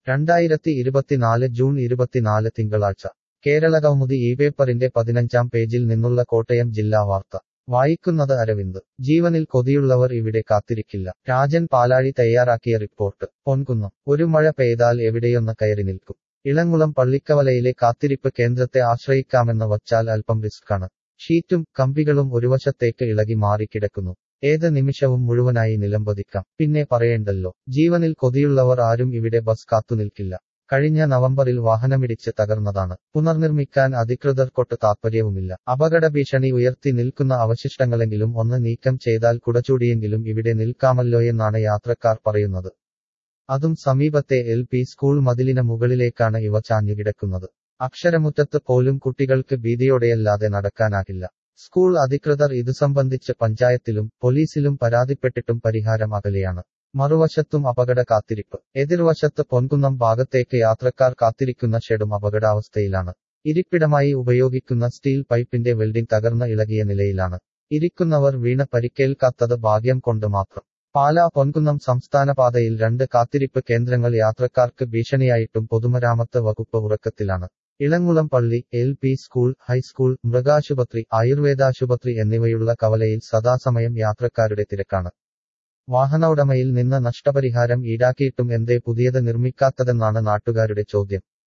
രണ്ടായിരത്തി ഇരുപത്തിനാല് ജൂൺ ഇരുപത്തിനാല് തിങ്കളാഴ്ച കേരളകൗമുദി ഈ പേപ്പറിന്റെ പതിനഞ്ചാം പേജിൽ നിന്നുള്ള കോട്ടയം ജില്ലാ വാർത്ത വായിക്കുന്നത് അരവിന്ദ് ജീവനിൽ കൊതിയുള്ളവർ ഇവിടെ കാത്തിരിക്കില്ല രാജൻ പാലാഴി തയ്യാറാക്കിയ റിപ്പോർട്ട് പൊൻകുന്നം ഒരു മഴ പെയ്താൽ എവിടെയൊന്ന് കയറി നിൽക്കും ഇളങ്കുളം പള്ളിക്കവലയിലെ കാത്തിരിപ്പ് കേന്ദ്രത്തെ ആശ്രയിക്കാമെന്ന് വച്ചാൽ അല്പം റിസ്ക്കാണ് ഷീറ്റും കമ്പികളും ഒരു വശത്തേക്ക് ഇളകി മാറിക്കിടക്കുന്നു ഏത് നിമിഷവും മുഴുവനായി നിലംപതിക്കാം പിന്നെ പറയേണ്ടല്ലോ ജീവനിൽ കൊതിയുള്ളവർ ആരും ഇവിടെ ബസ് കാത്തുനിൽക്കില്ല കഴിഞ്ഞ നവംബറിൽ വാഹനമിടിച്ച് തകർന്നതാണ് പുനർനിർമ്മിക്കാൻ അധികൃതർക്കൊട്ട് താൽപ്പര്യവുമില്ല അപകട ഭീഷണി ഉയർത്തി നിൽക്കുന്ന അവശിഷ്ടങ്ങളെങ്കിലും ഒന്ന് നീക്കം ചെയ്താൽ കുടചൂടിയെങ്കിലും ഇവിടെ നിൽക്കാമല്ലോയെന്നാണ് യാത്രക്കാർ പറയുന്നത് അതും സമീപത്തെ എൽ പി സ്കൂൾ മതിലിന് മുകളിലേക്കാണ് ഇവ ചാഞ്ഞുകിടക്കുന്നത് അക്ഷരമുറ്റത്ത് പോലും കുട്ടികൾക്ക് ഭീതിയോടെയല്ലാതെ നടക്കാനാകില്ല സ്കൂൾ അധികൃതർ ഇതു സംബന്ധിച്ച് പഞ്ചായത്തിലും പോലീസിലും പരാതിപ്പെട്ടിട്ടും പരിഹാരം അകലെയാണ് മറുവശത്തും അപകട കാത്തിരിപ്പ് എതിർവശത്ത് പൊൻകുന്നം ഭാഗത്തേക്ക് യാത്രക്കാർ കാത്തിരിക്കുന്ന ഷെഡും അപകടാവസ്ഥയിലാണ് ഇരിപ്പിടമായി ഉപയോഗിക്കുന്ന സ്റ്റീൽ പൈപ്പിന്റെ വെൽഡിംഗ് തകർന്ന ഇളകിയ നിലയിലാണ് ഇരിക്കുന്നവർ വീണ പരിക്കേൽക്കാത്തത് ഭാഗ്യം കൊണ്ട് മാത്രം പാലാ പൊൻകുന്നം സംസ്ഥാന പാതയിൽ രണ്ട് കാത്തിരിപ്പ് കേന്ദ്രങ്ങൾ യാത്രക്കാർക്ക് ഭീഷണിയായിട്ടും പൊതുമരാമത്ത് വകുപ്പ് ഉറക്കത്തിലാണ് ഇളങ്കുളം പള്ളി എൽ പി സ്കൂൾ ഹൈസ്കൂൾ മൃഗാശുപത്രി ആയുർവേദാശുപത്രി എന്നിവയുള്ള കവലയിൽ സദാസമയം യാത്രക്കാരുടെ തിരക്കാണ് വാഹന ഉടമയിൽ നിന്ന് നഷ്ടപരിഹാരം ഈടാക്കിയിട്ടും എന്തേ പുതിയത് നിർമ്മിക്കാത്തതെന്നാണ് നാട്ടുകാരുടെ ചോദ്യം